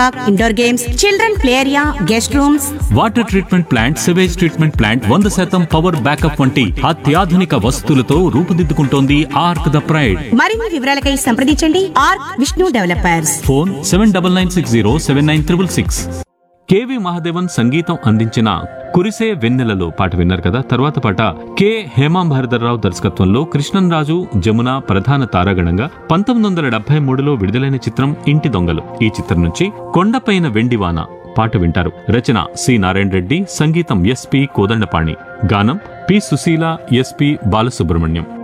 indoor games children play area guest rooms water treatment plant sewage treatment plant వంద శాతం power backup వంటి అత్యాధునిక వసతులతో రూపుదిద్దుకుంటోంది ఆర్క్ ద ప్రైడ్ మరిన్ని వివరాలకై సంప్రదించండి arc Vishnu developers phone seven double nine six zero seven nine triple six K V Mahadevan సంగీతం అందించిన కురిసే వెన్నెలలో పాట విన్నారు కదా తర్వాత పాట కె హేమాంబరధర్రావు దర్శకత్వంలో కృష్ణన్ రాజు జమున ప్రధాన తారాగణంగా పంతొమ్మిది వందల డెబ్బై మూడులో విడుదలైన చిత్రం ఇంటి దొంగలు ఈ చిత్రం నుంచి కొండపైన వెండివాన పాట వింటారు రచన సి నారాయణ రెడ్డి సంగీతం ఎస్పి కోదండపాణి గానం పి సుశీల ఎస్పి బాలసుబ్రహ్మణ్యం